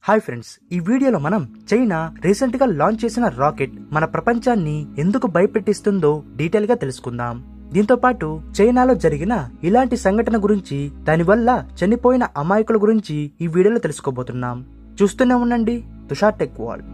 hi friends ఈ వీడియోలో మనం చైనా రీసెంట్ గా లాంచ్ చేసిన రాకెట్ మన ప్రపంచాన్ని ఎందుకు భయపెట్టిస్తుందో డీటెయిల్ గా తెలుసుకుందాం దీంతో పాటు చైనాలో జరిగిన ఇలాంటి సంఘటన గురించి దానివల్ల చనిపోయిన అమాయకుల గురించి ఈ వీడియోలో తెలుసుకోబోతున్నాం చూస్తూనే ఉండండి తుషార్ టెక్ వాల్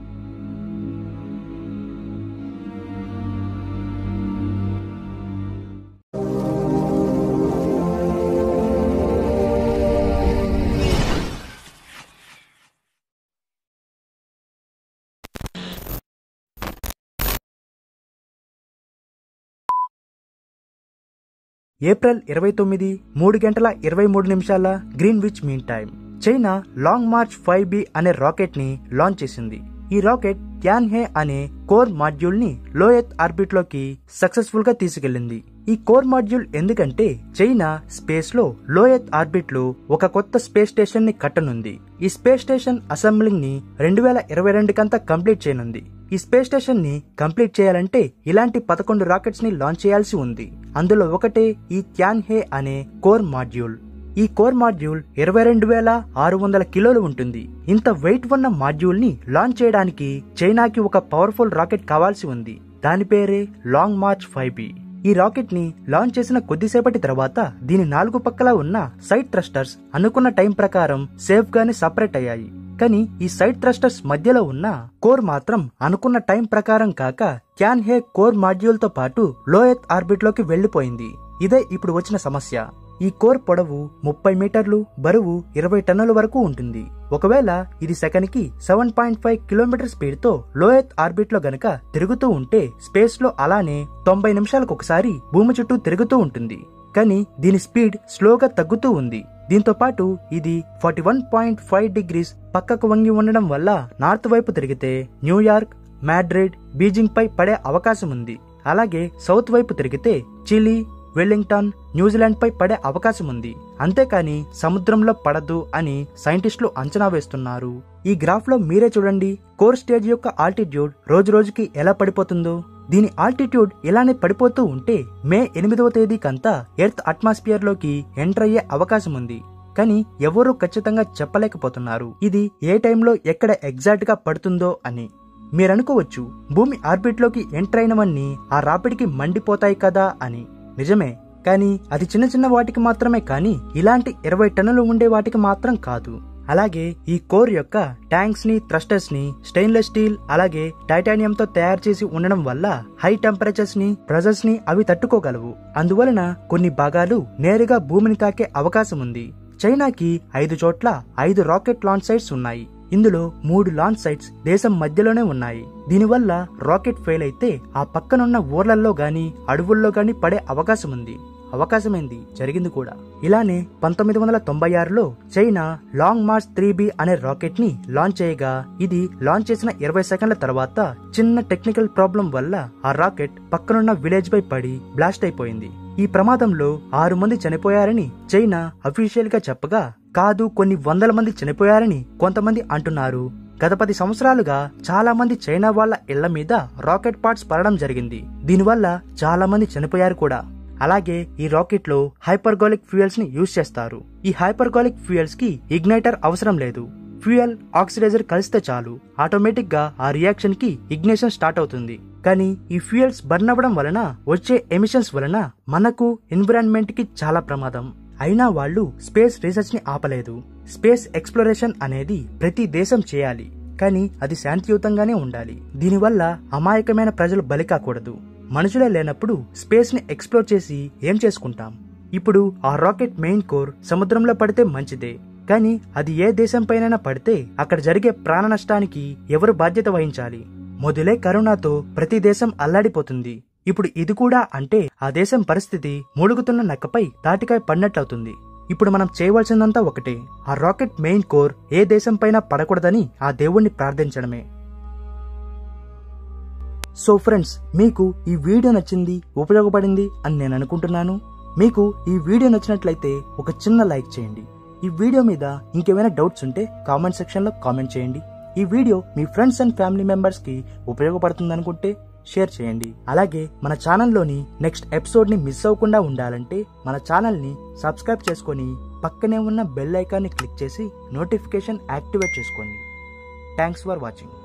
ఏప్రిల్ ఇరవై తొమ్మిది మూడు గంటల ఇరవై మూడు నిమిషాల Greenwich mean time China Long March five B అనే రాకెట్ ని లాంచ్ చేసింది ఈ రాకెట్ ట్యాన్ హే అనే కోర్ మాడ్యూల్ ని లోయత్ ఆర్బిట్ లోకి సక్సెస్ఫుల్ గా తీసుకెళ్లింది ఈ కోర్ మాడ్యూల్ ఎందుకంటే చైనా స్పేస్ లో లోయత్ ఆర్బిట్ లో ఒక కొత్త స్పేస్ స్టేషన్ ని కట్టనుంది ఈ స్పేస్ స్టేషన్ అసెంబ్లింగ్ ని రెండు వేల ఇరవై రెండు కంతా కంప్లీట్ చేయనుంది ఈ స్పేస్ స్టేషన్ ని కంప్లీట్ చేయాలంటే ఇలాంటి పదకొండు రాకెట్స్ ని లాంచ్ చేయాల్సి ఉంది అందులో ఒకటే ఈ త్యాన్ హే అనే కోర్ మాడ్యూల్ ఈ కోర్ మాడ్యూల్ ఇరవై రెండు వేల ఆరు వందల కిలోలు ఉంటుంది ఇంత వెయిట్ ఉన్న మాడ్యూల్ ని లాంచ్ చేయడానికి చైనాకి ఒక పవర్ఫుల్ రాకెట్ కావాల్సి ఉంది దాని పేరే లాంగ్ మార్చ్ ఫైవ్ బి ఈ రాకెట్ ని లాంచ్ చేసిన కొద్దిసేపటి తర్వాత దీని నాలుగు పక్కల ఉన్న సైడ్ థ్రస్టర్స్ అనుకున్న టైం ప్రకారం సేఫ్ గానే సపరేట్ అయ్యాయి కానీ ఈ సైడ్ థ్రస్టర్స్ మధ్యలో ఉన్న కోర్ మాత్రం అనుకున్న టైం ప్రకారం కాక క్యాన్ హే కోర్ మాడ్యూల్ తో పాటు లోయత్ ఆర్బిట్ లోకి వెళ్లిపోయింది ఇదే ఇప్పుడు వచ్చిన సమస్య ఈ కోర్ పొడవు ముప్పై మీటర్లు బరువు ఇరవై టన్నుల వరకు ఉంటుంది ఒకవేళ ఇది సెకండ్ కి seven point five kilometre speed తో లోయత్ ఆర్బిట్ లో గనక తిరుగుతూ ఉంటే స్పేస్ లో అలానే తొంభై నిమిషాలకు ఒకసారి భూమి చుట్టూ తిరుగుతూ ఉంటుంది కానీ దీని స్పీడ్ స్లోగా తగ్గుతూ ఉంది దీంతో పాటు ఇది forty one point five degrees పక్కకు వంగి ఉండడం వల్ల నార్త్ వైపు తిరిగితే న్యూయార్క్ మాడ్రిడ్ బీజింగ్ పై పడే అవకాశం ఉంది అలాగే సౌత్ వైపు తిరిగితే చిలీ వెల్లింగ్టన్ న్యూజిలాండ్ పై పడే అవకాశం ఉంది అంతేకాని సముద్రంలో పడదు అని సైంటిస్టులు అంచనా వేస్తున్నారు ఈ గ్రాఫ్ లో మీరే చూడండి కోర్ స్టేజ్ యొక్క ఆల్టిట్యూడ్ రోజు రోజుకి ఎలా పడిపోతుందో దీని ఆల్టిట్యూడ్ ఇలానే పడిపోతూ ఉంటే మే ఎనిమిదవ తేదీకంతా ఎర్త్ అట్మాస్ఫియర్ లోకి ఎంటర్ అయ్యే అవకాశం ఉంది కానీ ఎవరూ ఖచ్చితంగా చెప్పలేకపోతున్నారు ఇది ఏ టైంలో ఎక్కడ ఎగ్జాక్ట్ గా పడుతుందో అని మీరనుకోవచ్చు భూమి ఆర్బిట్ లోకి ఎంటర్ అయినవన్నీ ఆ రాపిడికి మండిపోతాయి కదా అని నిజమే కానీ అది చిన్న చిన్న వాటికి మాత్రమే కానీ ఇలాంటి ఇరవై టన్నులు ఉండే వాటికి మాత్రం కాదు అలాగే ఈ కోర్ యొక్క ట్యాంక్స్ ని థ్రస్టర్స్ ని స్టెయిన్లెస్ స్టీల్ అలాగే టైటానియం తో తయారు చేసి ఉండడం వల్ల హై టెంపరేచర్స్ ని ప్రెజర్స్ ని అవి తట్టుకోగలవు అందువలన కొన్ని భాగాలు నేరుగా భూమిని తాకే అవకాశం ఉంది చైనాకి ఐదు చోట్ల ఐదు రాకెట్ లాంచ్ సైట్స్ ఉన్నాయి ఇందులో మూడు లాంచ్ సైట్స్ దేశం మధ్యలోనే ఉన్నాయి దీనివల్ల రాకెట్ ఫెయిల్ అయితే ఆ పక్కనున్న ఊర్లలో గాని అడవుల్లో గాని పడే అవకాశం ఉంది అవకాశమైంది జరిగింది కూడా ఇలానే పంతొమ్మిది వందల తొంభై ఆరులో China Long March three B అనే రాకెట్ ని లాంచ్ చేయగా ఇది లాంచ్ చేసిన ఇరవై సెకండ్ల తర్వాత చిన్న టెక్నికల్ ప్రాబ్లం వల్ల ఆ రాకెట్ పక్కనున్న విలేజ్ పై పడి బ్లాస్ట్ అయిపోయింది ఈ ప్రమాదంలో ఆరు మంది చనిపోయారని చైనా అఫీషియల్ గా చెప్పగా కాదు కొన్ని వందల మంది చనిపోయారని కొంతమంది అంటున్నారు గత పది సంవత్సరాలుగా చాలా మంది చైనా వాళ్ల ఇళ్ల మీద రాకెట్ పార్ట్స్ పడడం జరిగింది దీనివల్ల చాలా మంది చనిపోయారు కూడా అలాగే ఈ రాకెట్ లో హైపర్గోలిక్ ఫ్యూయల్స్ ని యూజ్ చేస్తారు ఈ హైపర్గోలిక్ ఫ్యూయల్స్ కి ఇగ్నైటర్ అవసరం లేదు ఫ్యూయల్ ఆక్సిడైజర్ కలిస్తే చాలు ఆటోమేటిక్ గా ఆ రియాక్షన్ కి ఇగ్నేషన్ స్టార్ట్ అవుతుంది కానీ ఈ ఫ్యూయల్స్ బర్న్ అవ్వడం వలన వచ్చే ఎమిషన్స్ వలన మనకు ఎన్విరాన్మెంట్ కి చాలా ప్రమాదం అయినా వాళ్ళు స్పేస్ రీసెర్చ్ ని ఆపలేదు స్పేస్ ఎక్స్ప్లోరేషన్ అనేది ప్రతి దేశం చేయాలి కానీ అది శాంతియుతంగానే ఉండాలి దీనివల్ల అమాయకమైన ప్రజలు బలి కాకూడదు మనుషులే లేనప్పుడు స్పేస్ ని ఎక్స్ప్లోర్ చేసి ఏం చేసుకుంటాం ఇప్పుడు ఆ రాకెట్ మెయిన్ కోర్ సముద్రంలో పడితే మంచిదే కానీ అది ఏ దేశం పైన పడితే అక్కడ జరిగే ప్రాణ నష్టానికి ఎవరు బాధ్యత వహించాలి మొదలే కరోనాతో ప్రతి దేశం అల్లాడిపోతుంది ఇప్పుడు ఇది కూడా అంటే ఆ దేశం పరిస్థితి మూలుగుతున్న నక్కపై తాటికాయ పడినట్లవుతుంది ఇప్పుడు మనం చేయవలసిందంతా ఒకటే ఆ రాకెట్ మెయిన్ కోర్ ఏ దేశం పైన పడకూడదని ఆ దేవుణ్ణి ప్రార్థించడమే సో ఫ్రెండ్స్ మీకు ఈ వీడియో నచ్చింది ఉపయోగపడింది అని నేను అనుకుంటున్నాను మీకు ఈ వీడియో నచ్చినట్లయితే ఒక చిన్న లైక్ చేయండి ఈ వీడియో మీద ఇంకేమైనా డౌట్స్ ఉంటే కామెంట్ సెక్షన్ లో కామెంట్ చేయండి ఈ వీడియో మీ ఫ్రెండ్స్ అండ్ ఫ్యామిలీ మెంబర్స్ కి ఉపయోగపడుతుంది అనుకుంటే షేర్ చేయండి అలాగే మన ఛానల్లోని నెక్స్ట్ ఎపిసోడ్ ని మిస్ అవ్వకుండా ఉండాలంటే మన ఛానల్ ని సబ్స్క్రైబ్ చేసుకొని పక్కనే ఉన్న బెల్ ఐకాన్ని క్లిక్ చేసి నోటిఫికేషన్ యాక్టివేట్ చేసుకోండి థ్యాంక్స్ ఫర్ వాచింగ్